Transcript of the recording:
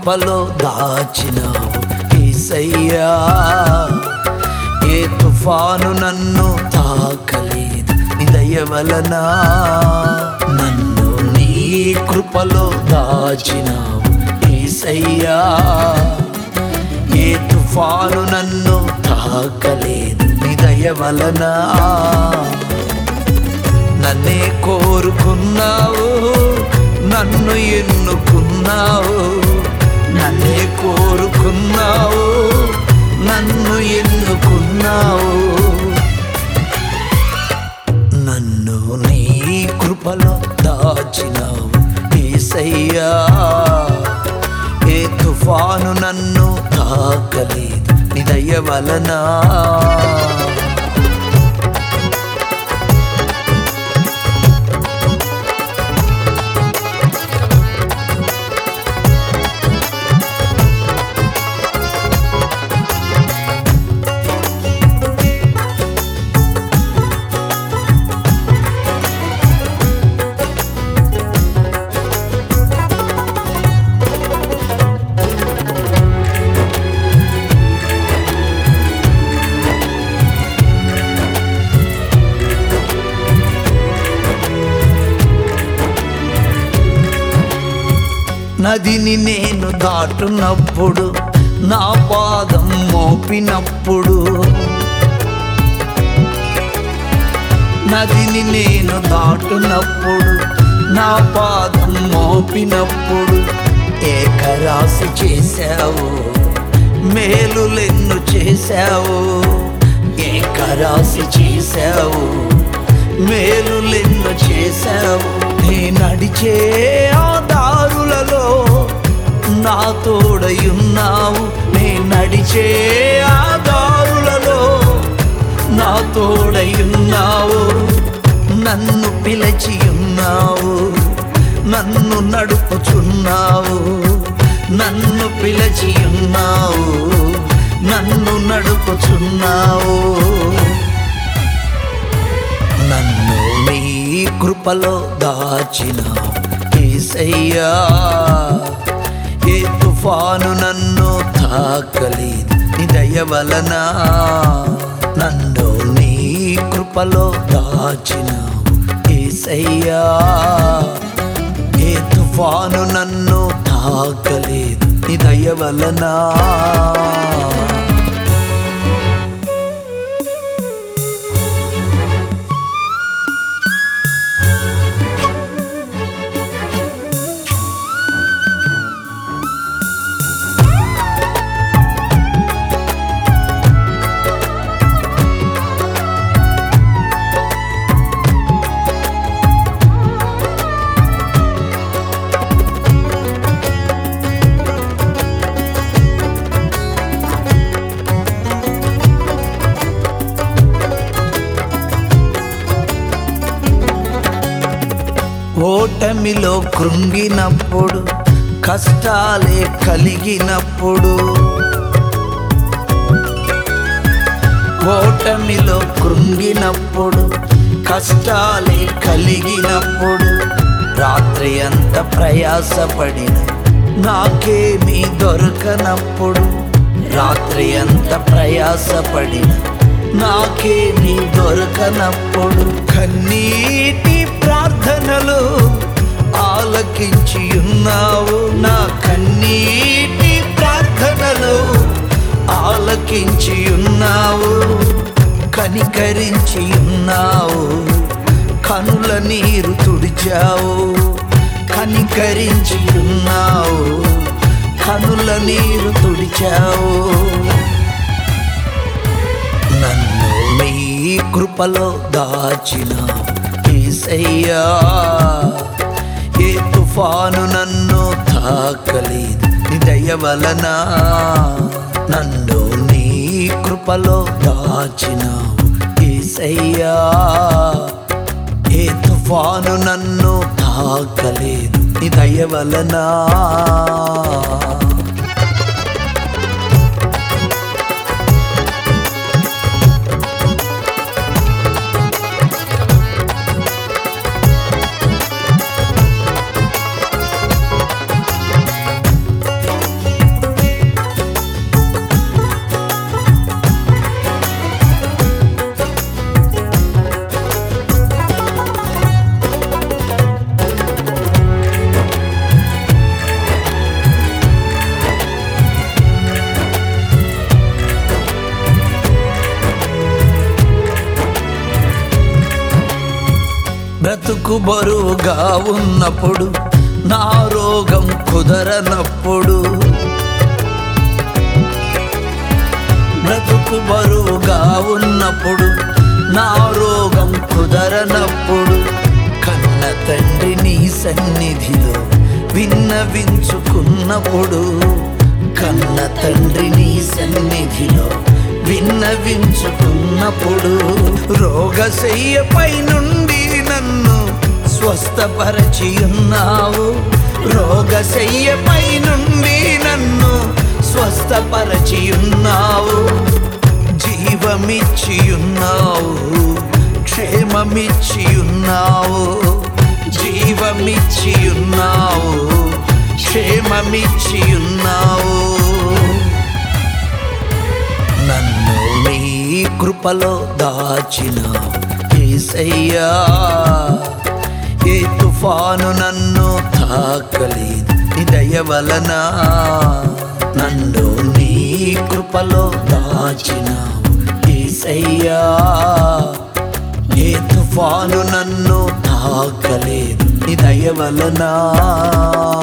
కృపలో దాచినావు ఏసయ్యా ఏ తుఫాను నన్ను తాకలేదు నీ దయ వలన నన్ను నీ కృపలో దాచినావు ఏసయ్యా ఏ తుఫాను నన్ను తాకలేదు నీ దయ వలన నన్నే కోరుకున్నావు నన్ను ఎన్నుకున్నావు నన్నే కోరుకున్నావు నన్ను ఎన్నుకున్నావు నన్ను నీ కృపలో దాచినావు ఏసయ్యా ఏ తుఫాను నన్ను తాకలేదు నీ దయ వలన నదిని నేను దాటునప్పుడు నా పాదం మోపినప్పుడు నదిని నేను దాటునప్పుడు నా పాదం మోపినప్పుడు ఏకరాశి చేశావు మేలులెన్ను చేశావు ఏకరాశి చేశావు మేలులెన్ను చేశావు నీ నడిచే ఆ దారులలో నా తోడయున్నావు నీ నడిచే ఆ దారులలో నా తోడయున్నావు నన్ను పిలిచి ఉన్నావు నన్ను నడుపుచున్నావు నన్ను పిలిచి ఉన్నావు నన్ను నడుపుచున్నావు నన్ను నీ కృపలో దాచినావు ఏసయ్యా ఏ తుఫాను నన్ను తాకలేదు నీ దయ వలన నన్ను నీ కృపలో దాచినావు ఏసయ్యా ఏ తుఫాను నన్ను తాకలేదు నీ దయ వలన ఓటమిలో కృంగినప్పుడు కష్టాలే కలిగినప్పుడు ఓటమిలో కృంగినప్పుడు కష్టాలే కలిగినప్పుడు రాత్రి అంత ప్రయాసపడిన నాకేమీ దొరకనప్పుడు రాత్రి అంత ప్రయాసపడిన నాకేమీ దొరకనప్పుడు కన్నీటి ప్రార్థనలు ఆలకించి ఉన్నావు నా కన్నీటి ప్రార్థనలు ఆలకించి ఉన్నావు కనికరించి ఉన్నావు కనుల నీరు తుడిచావు కనికరించి ఉన్నావు కనుల నీరు తుడిచావు నన్ను నీ కృపలో దాచినావు ఏసయ్యా ఏ తుఫాను నన్ను తాకలేదు నీ దయ వలన నన్ను నీ కృపలో దాచినావు ఏసయ్యా ఏ తుఫాను నన్ను తాకలేదు నీ దయ వలన బ్రతుకు బరువుగా ఉన్నప్పుడు నా రోగం కుదరనప్పుడు బ్రతుకు బరువుగా ఉన్నప్పుడు నా రోగం కుదరనప్పుడు కన్న తండ్రి నీ సన్నిధిలో విన్నవించుకున్నప్పుడు కన్న తండ్రి నీ సన్నిధిలో విన్నవించుకున్నప్పుడు రోగశయ్యపై నుండి నన్ను స్వస్థపరచి ఉన్నావు రోగశయ్యపై నుండి నన్ను స్వస్థపరచి ఉన్నావు జీవమిచ్చి ఉన్నావు క్షేమమిచ్చి ఉన్నావు జీవమిచ్చి ఉన్నావు క్షేమమిచ్చి ఉన్నావు నన్ను నీ కృపలో దాచినావు ఏసయ్యా ఏ తుఫాను నన్ను తాకలేదు నీ దయ వలన నన్ను నీ కృపలో దాచినావు ఏసయ్యా ఏ తుఫాను నన్ను తాకలేదు నీ దయ వలన